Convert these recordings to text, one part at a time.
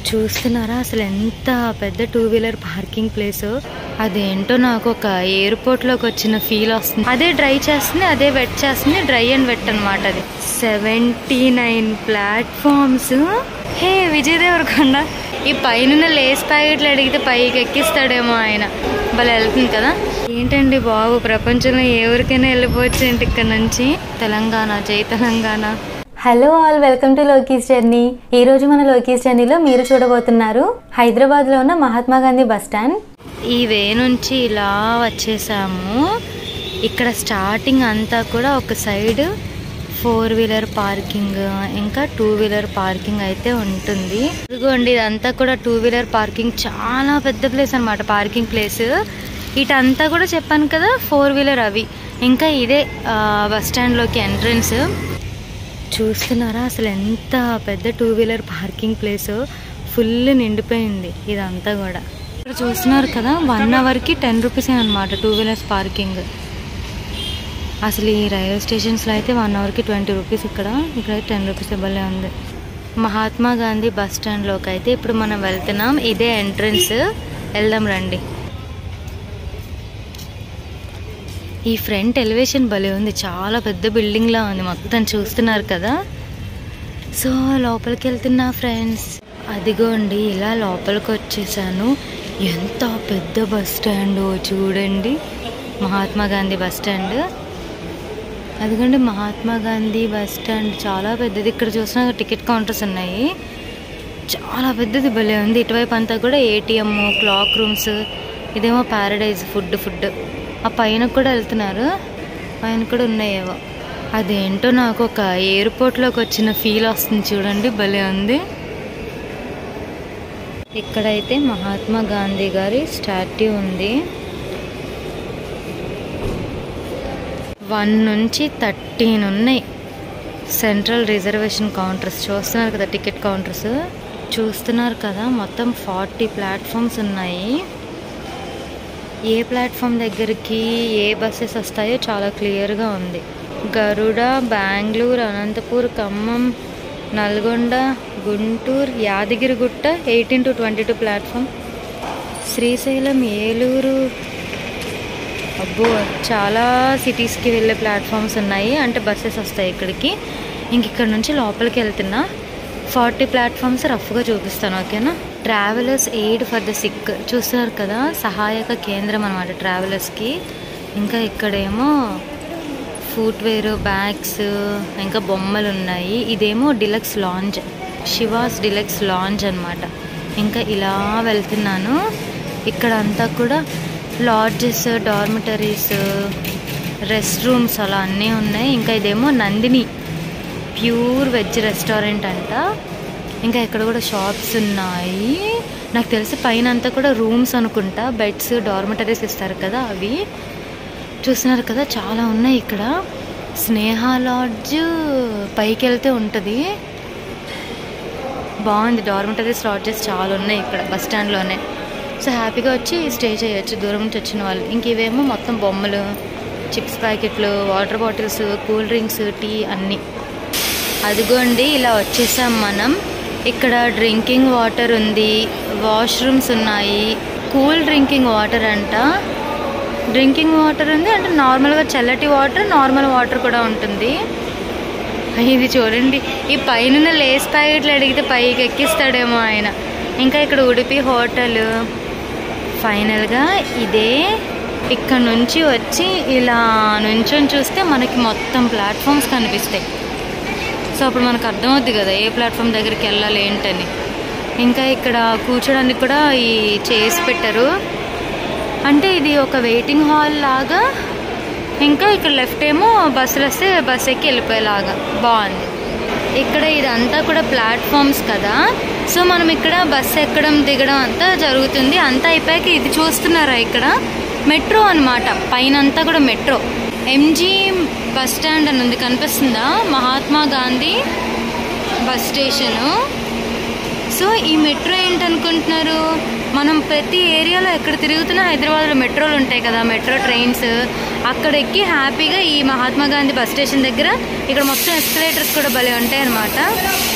చూస్తున్నారా అసలు ఎంత పెద్ద టూ వీలర్ పార్కింగ్ ప్లేస్ అదేంటో నాకు ఒక ఎయిర్పోర్ట్ లోకి వచ్చిన ఫీల్ వస్తుంది అదే డ్రై చేస్తుంది అదే వెట్ చేస్తుంది డ్రై అండ్ వెట్ అనమాట అది seventy nine platforms hey Vijay Deverakonda ఈ పైన లేస్ ప్యాకెట్లు అడిగితే పైకి ఎక్కిస్తాడేమో ఆయన భలే వెళ్తుంది కదా ఏంటండి బాబు ప్రపంచంలో ఏ ఊరికైనా వెళ్ళిపోవచ్చు ఏంటి ఇక్కడ నుంచి తెలంగాణ జై Telangana hello all welcome to Loki's journey ఈ రోజు మన లోకీస్ జర్నీలో మీరు చూడబోతున్నారు హైదరాబాద్లో ఉన్న మహాత్మా గాంధీ బస్ స్టాండ్ ఈ వే నుంచి ఇలా వచ్చేసాము ఇక్కడ స్టార్టింగ్ అంతా కూడా ఒక సైడ్ ఫోర్ వీలర్ పార్కింగ్ ఇంకా టూ వీలర్ పార్కింగ్ అయితే ఉంటుంది ఇదిగోండి ఇదంతా కూడా టూ వీలర్ పార్కింగ్ చాలా పెద్ద ప్లేస్ అనమాట పార్కింగ్ ప్లేస్ ఇటంతా కూడా చెప్పాను కదా ఫోర్ వీలర్ అవి ఇంకా ఇదే ఆ, బస్ స్టాండ్లోకి ఎంట్రన్స్ చూస్తున్నారా అసలు ఎంత పెద్ద two wheeler parking place full నిండిపోయింది ఇదంతా కూడా ఇక్కడ చూస్తున్నారు కదా వన్ అవర్కి టెన్ రూపీస్ అనమాట టూ వీలర్స్ పార్కింగ్ అసలు ఈ రైల్వే స్టేషన్స్లో అయితే వన్ అవర్కి ట్వంటీ రూపీస్ ఇక్కడ ఇక్కడ టెన్ రూపీస్ ఇవ్వలే ఉంది మహాత్మా గాంధీ బస్ స్టాండ్లోకి అయితే ఇప్పుడు మనం వెళ్తున్నాం ఇదే ఎంట్రన్స్ వెళ్దాం రండి ఈ ఫ్రంట్ ఎలివేషన్ భలే ఉంది చాలా పెద్ద బిల్డింగ్ లా ఉంది మొత్తం చూస్తున్నారు కదా సో లోపలికి వెళ్తున్నా ఫ్రెండ్స్ అదిగోండి ఇలా లోపలికి వచ్చేసాను ఎంత పెద్ద బస్ స్టాండ్ చూడండి మహాత్మా గాంధీ బస్ స్టాండ్ అదిగోండి మహాత్మా గాంధీ బస్ స్టాండ్ చాలా పెద్దది ఇక్కడ చూసిన టికెట్ కౌంటర్స్ ఉన్నాయి చాలా పెద్దది భలే ఉంది ఇటువైపు అంతా కూడా ఏటీఎం క్లాక్ రూమ్స్ ఇదేమో ప్యారడైజ్ ఫుడ్ ఫుడ్ ఆ పైన కూడా వెళ్తున్నారు పైన కూడా ఉన్నాయేవో అదేంటో నాకు ఒక ఎయిర్పోర్ట్లోకి వచ్చిన ఫీల్ వస్తుంది చూడండి భలే ఉంది ఇక్కడైతే మహాత్మా గాంధీ గారి స్టాట్యూ ఉంది వన్ నుంచి థర్టీన్ ఉన్నాయి సెంట్రల్ రిజర్వేషన్ కౌంటర్స్ చూస్తున్నారు కదా టికెట్ కౌంటర్స్ చూస్తున్నారు కదా మొత్తం ఫార్టీ ప్లాట్ఫామ్స్ ఉన్నాయి ఏ ప్లాట్ఫామ్ దగ్గరికి ఏ బస్సెస్ వస్తాయో చాలా క్లియర్గా ఉంది Garuda Bengaluru Anantapur Khammam Nalgonda Guntur Yadagirigutta eighteen to twenty two platform Srisailam Eluru అబ్బో చాలా సిటీస్కి వెళ్ళే ప్లాట్ఫామ్స్ ఉన్నాయి అంటే బస్సెస్ వస్తాయి ఇక్కడికి ఇంక ఇక్కడ నుంచి లోపలికి వెళ్తున్నా ఫార్టీ ప్లాట్ఫామ్స్ రఫ్గా చూపిస్తాను ఓకేనా travellers aid for the sick చూస్తున్నారు కదా సహాయక కేంద్రం అనమాట ట్రావెలర్స్కి ఇంకా ఇక్కడేమో ఫుట్వేర్ బ్యాగ్స్ ఇంకా బొమ్మలు ఉన్నాయి ఇదేమో deluxe lounge Shiva's deluxe lounge అనమాట ఇంకా ఇలా వెళ్తున్నాను ఇక్కడ అంతా కూడా లాడ్జెస్ డార్మిటరీస్ రెస్ట్ రూమ్స్ అలా అన్నీ ఉన్నాయి ఇంకా ఇదేమో నందిని ప్యూర్ వెజ్ రెస్టారెంట్ అంట ఇంకా ఇక్కడ కూడా షాప్స్ ఉన్నాయి నాకు తెలిసి పైన అంతా కూడా రూమ్స్ అనుకుంటా బెడ్స్ డార్మిటరీస్ ఇస్తారు కదా అవి చూస్తున్నారు కదా చాలా ఉన్నాయి ఇక్కడ స్నేహ లాడ్జ్ పైకి వెళ్తే ఉంటుంది బాగుంది డార్మిటరీస్ లాడ్జెస్ చాలా ఉన్నాయి ఇక్కడ బస్ స్టాండ్లోనే సో హ్యాపీగా వచ్చి స్టే చేయొచ్చు దూరం నుంచి వచ్చిన వాళ్ళు ఇంక ఇవేమో మొత్తం బొమ్మలు చిప్స్ ప్యాకెట్లు water bottles cool drinks tea అన్నీ అదిగోండి ఇలా వచ్చేసాం మనం ఇక్కడ డ్రింకింగ్ వాటర్ ఉంది వాష్రూమ్స్ ఉన్నాయి కూల్ డ్రింకింగ్ వాటర్ అంట డ్రింకింగ్ వాటర్ ఉంది అంటే నార్మల్గా చల్లటి వాటర్ నార్మల్ వాటర్ కూడా ఉంటుంది ఇది చూడండి ఈ పైన లేస్ ప్యాకెట్లు అడిగితే పైకి ఎక్కిస్తాడేమో ఆయన ఇంకా ఇక్కడ ఉడిపి హోటల్ ఫైనల్గా ఇదే ఇక్కడ నుంచి వచ్చి ఇలా నుంచొని చూస్తే మనకి మొత్తం ప్లాట్ఫామ్స్ కనిపిస్తాయి సో అప్పుడు మనకు అర్థమవుద్ది కదా ఏ ప్లాట్ఫామ్ దగ్గరికి వెళ్ళాలి ఏంటని ఇంకా ఇక్కడ కూర్చోడానికి కూడా ఈ చేసి పెట్టారు అంటే ఇది ఒక వెయిటింగ్ హాల్ లాగా ఇంకా ఇక్కడ లెఫ్ట్ ఏమో బస్సులు వస్తే బస్ ఎక్కి వెళ్ళిపోయేలాగా బాగుంది ఇక్కడ ఇదంతా కూడా ప్లాట్ఫామ్స్ కదా సో మనం ఇక్కడ బస్ ఎక్కడం దిగడం అంతా జరుగుతుంది అంతా అయిపోయాక ఇది చూస్తున్నారా ఇక్కడ మెట్రో అనమాట పైన అంతా కూడా మెట్రో ఎంజీ బస్ స్టాండ్ అని ఉంది కనిపిస్తుందా Mahatma Gandhi bus station so ఈ మెట్రో ఏంటనుకుంటున్నారు మనం ప్రతి ఏరియాలో ఎక్కడ తిరుగుతున్నా హైదరాబాద్లో మెట్రోలు ఉంటాయి కదా మెట్రో ట్రైన్స్ అక్కడ ఎక్కి హ్యాపీగా ఈ మహాత్మా గాంధీ బస్ స్టేషన్ దగ్గర ఇక్కడ మొత్తం ఎస్కలేటర్స్ కూడా భలే ఉంటాయి అన్నమాట సో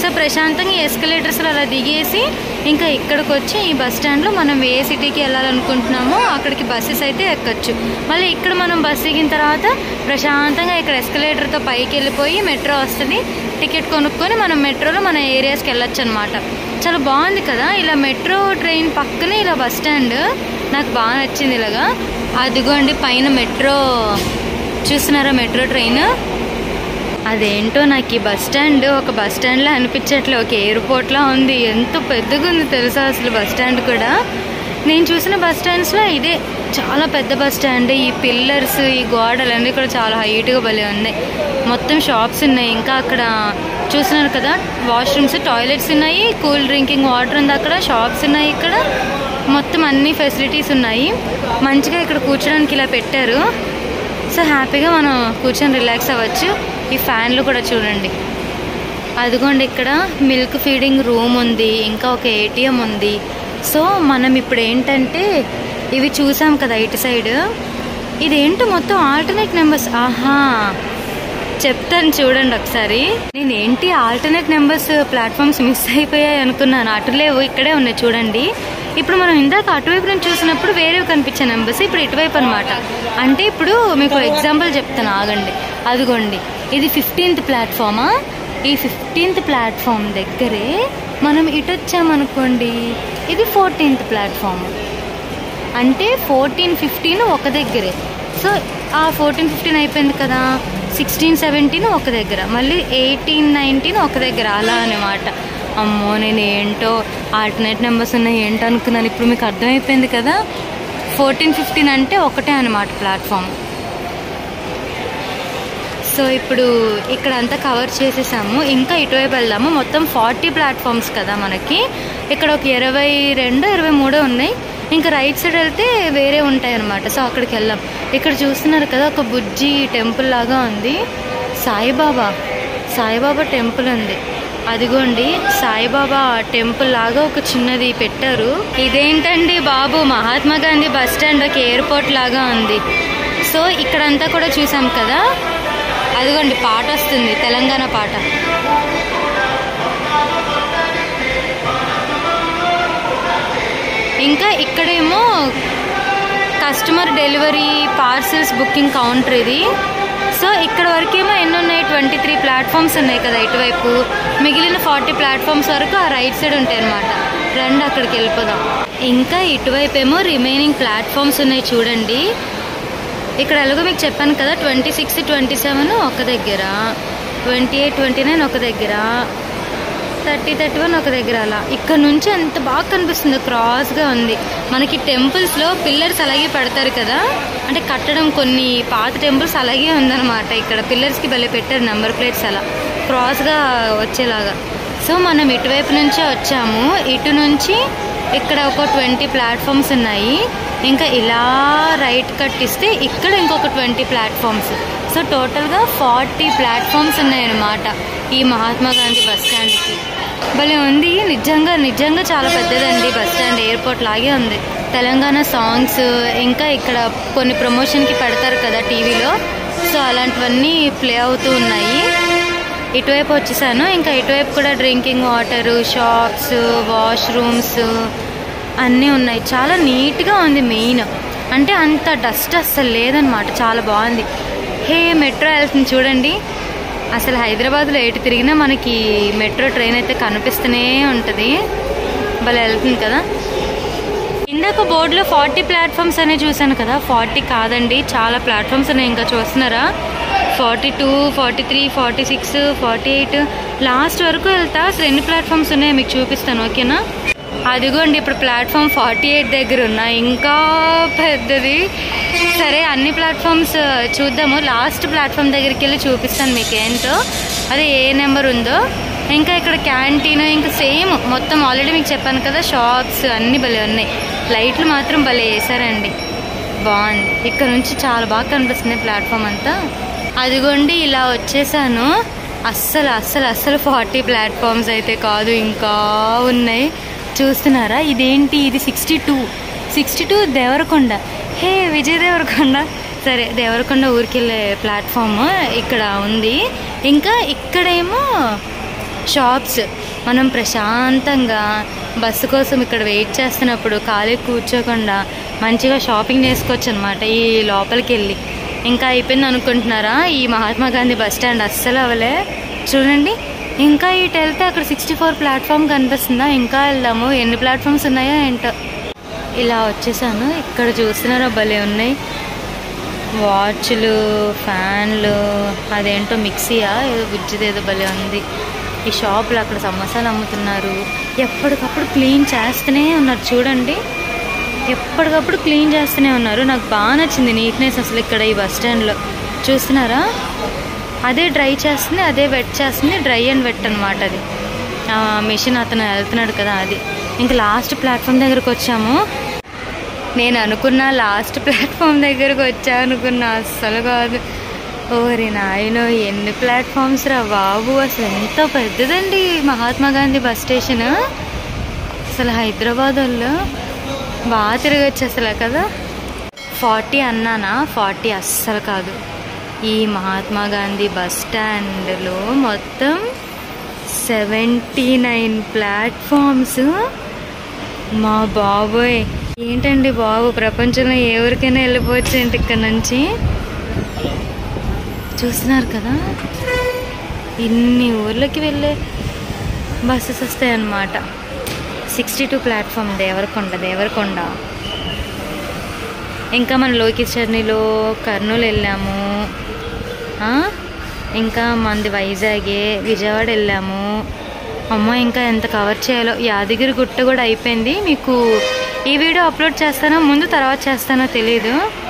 సో ప్రశాంతంగా ఎస్కలేటర్స్ అలా దిగేసి ఇంకా ఇక్కడికి వచ్చి ఈ బస్ స్టాండ్లో మనం ఏ సిటీకి వెళ్ళాలనుకుంటున్నామో అక్కడికి బస్సెస్ అయితే ఎక్కచ్చు మళ్ళీ ఇక్కడ మనం బస్ దిగిన తర్వాత ప్రశాంతంగా ఇక్కడ ఎస్కలేటర్తో పైకి వెళ్ళిపోయి మెట్రో వస్తుంది టికెట్ కొనుక్కొని మనం మెట్రోలో మన ఏరియాస్కి వెళ్ళొచ్చు అనమాట చాలా బాగుంది కదా ఇలా మెట్రో ట్రైన్ పక్కనే ఇలా బస్ స్టాండ్ నాకు బాగా నచ్చింది ఇలాగా అదిగోండి పైన మెట్రో చూస్తున్నారా మెట్రో ట్రైన్ అదేంటో నాకు ఈ బస్ స్టాండ్ ఒక బస్ స్టాండ్లా అనిపించట్లే ఒక ఎయిర్పోర్ట్లా ఉంది ఎంత పెద్దగా ఉంది తెలుసా అసలు బస్ స్టాండ్ కూడా నేను చూసిన బస్ స్టాండ్స్లో ఇదే చాలా పెద్ద బస్ స్టాండ్ ఈ పిల్లర్స్ ఈ గోడలన్నీ కూడా చాలా హైట్గా భలే ఉన్నాయి మొత్తం షాప్స్ ఉన్నాయి ఇంకా అక్కడ చూస్తున్నారు కదా వాష్రూమ్స్ టాయిలెట్స్ ఉన్నాయి కూల్ డ్రింకింగ్ వాటర్ ఉంది అక్కడ షాప్స్ ఉన్నాయి ఇక్కడ మొత్తం అన్ని ఫెసిలిటీస్ ఉన్నాయి మంచిగా ఇక్కడ కూర్చోడానికి ఇలా పెట్టారు సో హ్యాపీగా మనం కూర్చొని రిలాక్స్ అవ్వచ్చు ఈ ఫ్యాన్లు కూడా చూడండి అదిగోండి ఇక్కడ మిల్క్ ఫీడింగ్ రూమ్ ఉంది ఇంకా ఒక ఏటీఎం ఉంది సో మనం ఇప్పుడు ఏంటంటే ఇవి చూసాం కదా ఇటు సైడ్ ఇదేంటో మొత్తం ఆల్టర్నేట్ నెంబర్స్ ఆహా చెప్తాను చూడండి ఒకసారి నేను ఏంటి ఆల్టర్నేట్ నెంబర్స్ ప్లాట్ఫామ్స్ మిస్ అయిపోయాయి అనుకున్నాను అటు లేవు ఇక్కడే ఉన్నాయి చూడండి ఇప్పుడు మనం ఇందాక అటువైపు నుంచి చూసినప్పుడు వేరేవి కనిపించే నెంబర్స్ ఇప్పుడు ఇటువైపు అనమాట అంటే ఇప్పుడు మీకు ఎగ్జాంపుల్ చెప్తాను ఆగండి అదిగోండి ఇది ఫిఫ్టీన్త్ ప్లాట్ఫామా ఈ ఫిఫ్టీన్త్ ప్లాట్ఫామ్ దగ్గరే మనం ఇటు వచ్చామనుకోండి ఇది ఫోర్టీన్త్ ప్లాట్ఫామ్ అంటే ఫోర్టీన్ ఫిఫ్టీన్ ఒక దగ్గరే సో ఆ ఫోర్టీన్ ఫిఫ్టీన్ అయిపోయింది కదా సిక్స్టీన్ సెవెంటీన్ ఒక దగ్గర మళ్ళీ ఎయిటీన్ నైన్టీన్ ఒక దగ్గర అలా అనమాట అమ్మో నేను ఏంటో ఆల్టర్నేట్ నెంబర్స్ ఉన్నాయి ఏంటో అనుకున్నాను ఇప్పుడు మీకు అర్థమైపోయింది కదా ఫోర్టీన్ ఫిఫ్టీన్ అంటే ఒకటే అనమాట ప్లాట్ఫామ్ సో ఇప్పుడు ఇక్కడ అంతా కవర్ చేసేసాము ఇంకా ఇటువైపు వెళ్దాము మొత్తం ఫార్టీ ప్లాట్ఫామ్స్ కదా మనకి ఇక్కడ ఒక ఇరవై రెండు ఇరవై మూడో ఉన్నాయి ఇంకా రైట్ సైడ్ వెళ్తే వేరే ఉంటాయి అనమాట సో అక్కడికి వెళ్దాం ఇక్కడ చూస్తున్నారు కదా ఒక బుజ్జి టెంపుల్ లాగా ఉంది సాయిబాబా సాయిబాబా టెంపుల్ ఉంది అదిగోండి సాయిబాబా టెంపుల్ లాగా ఒక చిన్నది పెట్టారు ఇదేంటండి బాబు మహాత్మా గాంధీ బస్ స్టాండ్ ఒక ఎయిర్పోర్ట్ లాగా ఉంది సో ఇక్కడంతా కూడా చూసాం కదా అదిగోండి పాట వస్తుంది తెలంగాణ పాట ఇంకా ఇక్కడేమో customer delivery parcels booking counter ఇది సో ఇక్కడ వరకేమో ఎన్ని ఉన్నాయి ట్వంటీ త్రీ ప్లాట్ఫామ్స్ ఉన్నాయి కదా ఇటువైపు మిగిలిన ఫార్టీ ప్లాట్ఫామ్స్ వరకు ఆ రైట్ సైడ్ ఉంటాయి అనమాట రండి అక్కడికి వెళ్ళిపోదాం ఇంకా ఇటువైపు ఏమో రిమైనింగ్ ప్లాట్ఫామ్స్ ఉన్నాయి చూడండి ఇక్కడ ఎలాగో మీకు చెప్పాను కదా ట్వంటీ సిక్స్ ట్వంటీ సెవెన్ ఒక దగ్గర ట్వంటీ ఎయిట్ ట్వంటీ నైన్ ఒక దగ్గర థర్టీ థర్టీ వన్ ఒక దగ్గర అలా ఇక్కడ నుంచి ఎంత బాగా కనిపిస్తుంది క్రాస్గా ఉంది మనకి టెంపుల్స్లో పిల్లర్స్ అలాగే పెడతారు కదా అంటే కట్టడం కొన్ని పాత టెంపుల్స్ అలాగే ఉందన్నమాట ఇక్కడ పిల్లర్స్కి భలే పెట్టారు నెంబర్ ప్లేట్స్ అలా క్రాస్గా వచ్చేలాగా సో మనం ఇటువైపు నుంచే వచ్చాము ఇటు నుంచి ఇక్కడ ఒక ట్వంటీ ప్లాట్ఫామ్స్ ఉన్నాయి ఇంకా ఇలా రైట్ కట్ ఇస్తే ఇక్కడ ఇంకొక ట్వంటీ ప్లాట్ఫామ్స్ సో టోటల్గా ఫార్టీ ప్లాట్ఫామ్స్ ఉన్నాయన్నమాట ఈ మహాత్మా గాంధీ బస్ స్టాండ్కి భలే ఉంది నిజంగా నిజంగా చాలా పెద్దదండి బస్ స్టాండ్ ఎయిర్పోర్ట్ లాగే ఉంది తెలంగాణ సాంగ్స్ ఇంకా ఇక్కడ కొన్ని ప్రమోషన్కి పెడతారు కదా టీవీలో సో అలాంటివన్నీ ప్లే అవుతూ ఉన్నాయి ఇటువైపు వచ్చేసాను ఇంకా ఇటువైపు కూడా డ్రింకింగ్ వాటర్ షాప్స్ వాష్రూమ్స్ అన్నీ ఉన్నాయి చాలా నీట్గా ఉంది మెయిన్ అంటే అంత డస్ట్ అస్సలు లేదనమాట చాలా బాగుంది హే మెట్రో వెళ్తుంది చూడండి అసలు హైదరాబాద్లో ఎటు తిరిగినా మనకి మెట్రో ట్రైన్ అయితే కనిపిస్తూనే ఉంటుంది భలే వెళ్తుంది కదా ఇందాక బోర్డులో ఫార్టీ ప్లాట్ఫామ్స్ అనే చూశాను కదా ఫార్టీ కాదండి చాలా ప్లాట్ఫామ్స్ ఉన్నాయి ఇంకా చూస్తున్నారా forty two forty three forty six forty eight last వరకు వెళ్తా అసలు ఎన్ని ప్లాట్ఫామ్స్ ఉన్నాయో మీకు చూపిస్తాను ఓకేనా అదిగోండి ఇప్పుడు ప్లాట్ఫామ్ ఫార్టీ ఎయిట్ దగ్గర ఉన్నా ఇంకా పెద్దది సరే అన్ని ప్లాట్ఫామ్స్ చూద్దాము లాస్ట్ ప్లాట్ఫామ్ దగ్గరికి వెళ్ళి చూపిస్తాను మీకు ఏంటో అదే ఏ నెంబర్ ఉందో ఇంకా ఇక్కడ క్యాంటీన్ ఇంకా సేమ్ మొత్తం ఆల్రెడీ మీకు చెప్పాను కదా షాప్స్ అన్నీ భలే ఉన్నాయి లైట్లు మాత్రం భలే వేసారండి బాగుంది ఇక్కడ నుంచి చాలా బాగా కనిపిస్తుంది ప్లాట్ఫామ్ అంతా అదిగోండి ఇలా వచ్చేసాను అస్సలు అస్సలు అస్సలు ఫార్టీ ప్లాట్ఫామ్స్ అయితే కాదు ఇంకా ఉన్నాయి చూస్తున్నారా ఇదేంటి ఇది sixty two sixty two Deverakonda hey Vijay Deverakonda సరే దేవరకొండ ఊరికి వెళ్ళే ప్లాట్ఫామ్ ఇక్కడ ఉంది ఇంకా ఇక్కడేమో షాప్స్ మనం ప్రశాంతంగా బస్సు కోసం ఇక్కడ వెయిట్ చేస్తున్నప్పుడు ఖాళీ కూర్చోకుండా మంచిగా షాపింగ్ చేసుకోవచ్చు అనమాట ఈ లోపలికి వెళ్ళి ఇంకా అయిపోయింది అనుకుంటున్నారా ఈ మహాత్మా గాంధీ బస్ స్టాండ్ అస్సలు అవలే చూడండి ఇంకా ఇటు వెళ్తే అక్కడ సిక్స్టీ ఫోర్ ప్లాట్ఫామ్ కనిపిస్తుందా ఇంకా వెళ్దాము ఎన్ని ప్లాట్ఫామ్స్ ఉన్నాయో ఏంటో ఇలా వచ్చేసాను ఇక్కడ చూస్తున్నారా భలే ఉన్నాయి వాచ్లు ఫ్యాన్లు అదేంటో మిక్సీయా ఏదో బుజ్జిది ఏదో భలే ఉంది ఈ షాపులు అక్కడ సమోసాలు అమ్ముతున్నారు ఎప్పటికప్పుడు క్లీన్ చేస్తూనే ఉన్నారు చూడండి ఎప్పటికప్పుడు క్లీన్ చేస్తూనే ఉన్నారు నాకు బాగా నచ్చింది నీట్నెస్ అసలు ఇక్కడ ఈ బస్ స్టాండ్లో చూస్తున్నారా అదే డ్రై చేస్తుంది అదే వెట్ చేస్తుంది డ్రై అండ్ వెట్ అనమాట అది ఆ మిషన్ అతను వెళ్తున్నాడు కదా అది ఇంకా లాస్ట్ ప్లాట్ఫామ్ దగ్గరకు వచ్చాము నేను అనుకున్న లాస్ట్ ప్లాట్ఫామ్ దగ్గరకు వచ్చా అనుకున్నా అస్సలు కాదు ఓరి నాయనో ఎన్ని ప్లాట్ఫామ్స్ రా బాబు అసలు ఎంత పెద్దదండి మహాత్మా గాంధీ బస్ స్టేషన్ అసలు హైదరాబాద్ వాళ్ళు బాగా తిరగచ్చు అసలు కదా ఫార్టీ అన్నానా ఫార్టీ అస్సలు కాదు ఈ మహాత్మా గాంధీ బస్ స్టాండ్లో మొత్తం సెవెంటీ నైన్ ప్లాట్ఫామ్స్ మా బాబోయ్ ఏంటండి బాబు ప్రపంచంలో ఏ ఊరికైనా వెళ్ళిపోవచ్చు ఏంటి ఇక్కడ నుంచి చూస్తున్నారు కదా ఇన్ని ఊర్లకి వెళ్ళే బస్సెస్ వస్తాయి అన్నమాట sixty two platform Deverakonda Deverakonda ఇంకా మన లోకేష్ జర్నీలో కర్నూలు వెళ్ళాము ఆ? ఇంకా మంది వైజాగే విజయవాడ వెళ్ళాము అమ్మో ఇంకా ఎంత కవర్ చేయాలో యాదగిరి గుట్ట కూడా అయిపోయింది మీకు ఈ వీడియో అప్లోడ్ చేస్తానో ముందు తర్వాత చేస్తానో తెలీదు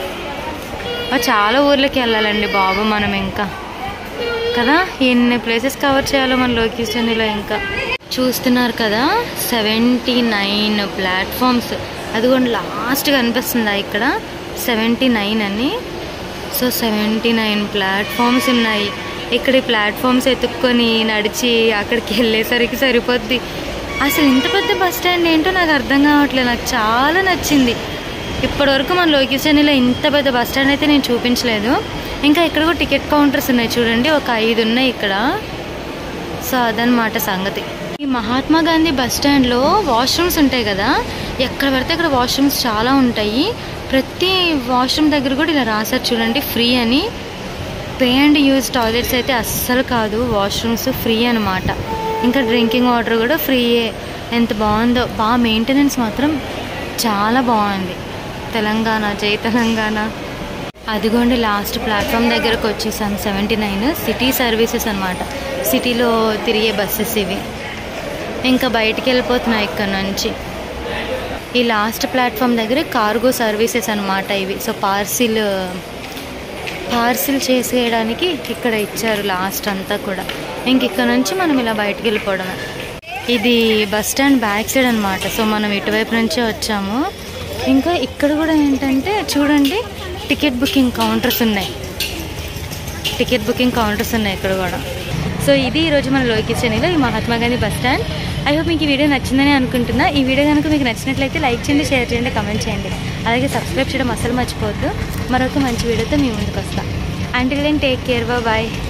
ఆ, చాలా ఊర్లకి వెళ్ళాలండి బాబు మనం ఇంకా కదా ఎన్ని ప్లేసెస్ కవర్ చేయాలో మన లోకేష్ జర్నీలో ఇంకా చూస్తున్నారు కదా సెవెంటీ నైన్ ప్లాట్ఫామ్స్ అదిగోండి లాస్ట్ కనిపిస్తుందా ఇక్కడ సెవెంటీ నైన్ అని సో సెవెంటీ నైన్ ప్లాట్ఫామ్స్ ఉన్నాయి ఇక్కడ ఈ ప్లాట్ఫామ్స్ ఎత్తుక్కొని నడిచి అక్కడికి వెళ్ళేసరికి సరిపోద్ది అసలు ఇంత పెద్ద బస్ స్టాండ్ ఏంటో నాకు అర్థం కావట్లేదు నాకు చాలా నచ్చింది ఇప్పటివరకు మన లోకేషన్లో ఇంత పెద్ద బస్ స్టాండ్ అయితే నేను చూపించలేదు ఇంకా ఇక్కడ కూడా టికెట్ కౌంటర్స్ ఉన్నాయి చూడండి ఒక ఐదు ఉన్నాయి ఇక్కడ సో అదనమాట సంగతి ఈ మహాత్మా గాంధీ బస్ స్టాండ్లో వాష్రూమ్స్ ఉంటాయి కదా ఎక్కడ పడితే అక్కడ వాష్రూమ్స్ చాలా ఉంటాయి ప్రతి వాష్రూమ్ దగ్గర కూడా ఇలా రాశారు చూడండి ఫ్రీ అని పే అండ్ యూజ్ టాయిలెట్స్ అయితే అస్సలు కాదు వాష్రూమ్స్ ఫ్రీ అనమాట ఇంకా డ్రింకింగ్ వాటర్ కూడా ఫ్రీయే ఎంత బాగుందో బాగా మెయింటెనెన్స్ మాత్రం చాలా బాగుంది తెలంగాణ జై తెలంగాణ అదిగోండి లాస్ట్ ప్లాట్ఫామ్ దగ్గరకు వచ్చేసాం సెవెంటీ నైన్ సిటీ సర్వీసెస్ అనమాట సిటీలో తిరిగే బస్సెస్ ఇవి ఇంకా బయటికి వెళ్ళిపోతున్నాయి ఇక్కడ నుంచి ఈ లాస్ట్ ప్లాట్ఫామ్ దగ్గర కార్గో సర్వీసెస్ అనమాట ఇవి సో పార్సిల్ పార్సిల్ చేసేయడానికి ఇక్కడ ఇచ్చారు లాస్ట్ అంతా కూడా ఇంక ఇక్కడ నుంచి మనం ఇలా బయటికి వెళ్ళిపోవడమే ఇది బస్ స్టాండ్ బ్యాక్ సైడ్ అనమాట సో మనం ఇటువైపు నుంచే వచ్చాము ఇంకా ఇక్కడ కూడా ఏంటంటే చూడండి టికెట్ బుకింగ్ కౌంటర్స్ ఉన్నాయి టికెట్ బుకింగ్ కౌంటర్స్ ఉన్నాయి ఇక్కడ కూడా సో ఇది ఈరోజు మన లోకేష్ చెన్నైలో ఈ Mahatma Gandhi bus stand I hope మీకు ఈ వీడియో నచ్చిందని అనుకుంటున్నా ఈ వీడియో కనుక మీకు నచ్చినట్లయితే లైక్ చేయండి షేర్ చేయండి కమెంట్ చేయండి అలాగే సబ్స్క్రైబ్ చేయడం అసలు మర్చిపోవద్దు మరొక మంచి వీడియోతో మీ ముందుకు వస్తా until then take care bye